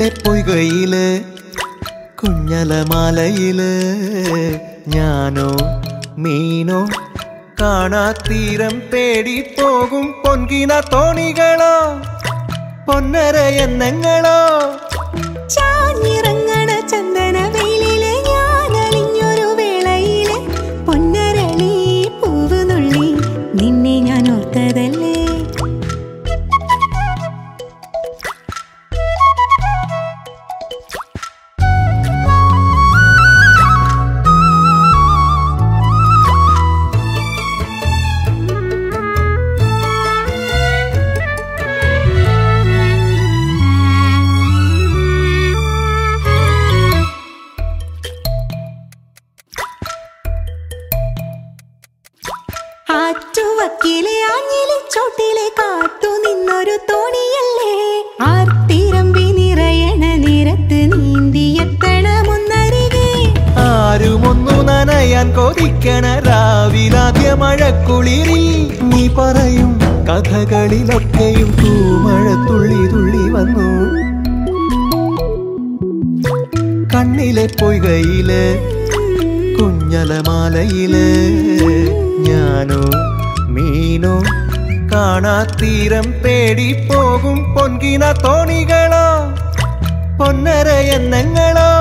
കണ്ണിലെ പൊയ്കയില് കുഞ്ഞലമാലയില് ഞാനോ മീനോ കാണാത്തീരം തേടി പോകും പൊൻകിന തോണികളോ പൊന്നര എന്നെങ്ങളോ ചാഞ്ഞിറങ്ങണ ചന്ദന വെയിലില് ഞാൻ അലിഞ്ഞൊരു വേളയില് പൊന്നരളി പൂവ് നുള്ളി നിന്നെ ഞാൻ ഓർത്തതല്ലേ ആറ്റുവക്കിലെ ആഞ്ഞിലെ ചോട്ടിലെ കാത്തു നിന്നൊരു തോണിയല്ലേ ആർത്തിരമ്പി നിറയണ നിരത്ത് നീന്തിയെത്തണമൊന്നരികെ ആരുമൊന്നു നനയാൻ കൊതിക്കണ രാവിലാദ്യ മഴക്കുളിരിൽ നീ പറയും കഥകളിലൊക്കെയും തൂമഴ തുള്ളി തുള്ളി വന്നു കണ്ണിലെ പൊയ്കയില് കുഞ്ഞലമാലയില് ഞാനോ മീനോ കാണാത്തീരം തേടി പോകും പൊൻകിന തോണികളോ പൊന്നര എന്നെങ്ങളോ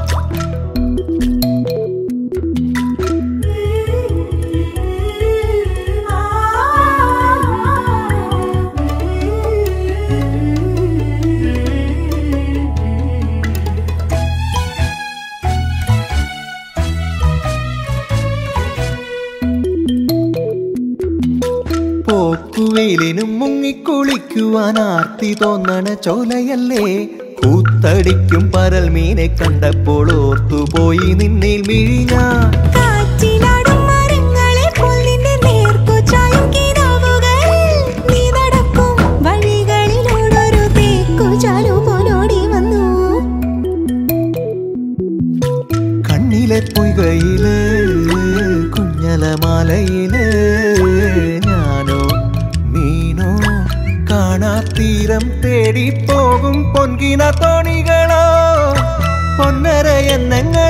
പോക്കുവെയിലിനും മുങ്ങിക്കുളിക്കുവാൻ ആർത്തി തോന്നണ ചോലയല്ലേ കൂത്തടിക്കും പരൽ മീനെ കണ്ടപ്പോൾ ഓർത്തുപോയി നിന്നിൽ മിഴിഞ്ഞ കാറ്റിലാടും മരങ്ങളെ പോൽ നിന്റെ നേർക്കു ചായും കിനാവുകളിൽ നീ നടക്കും വഴികളിലൂടൊരു തേക്കു ചാലു പോലോടി വന്നു കണ്ണിലെ പൊയ്കയില് കുഞ്ഞലമാലയില് ഞാനോ മീനോ കാണാത്തീരം തേടി പോകും പൊൻകിന തോണികളോ പൊന്നര എന്നെങ്ങളോ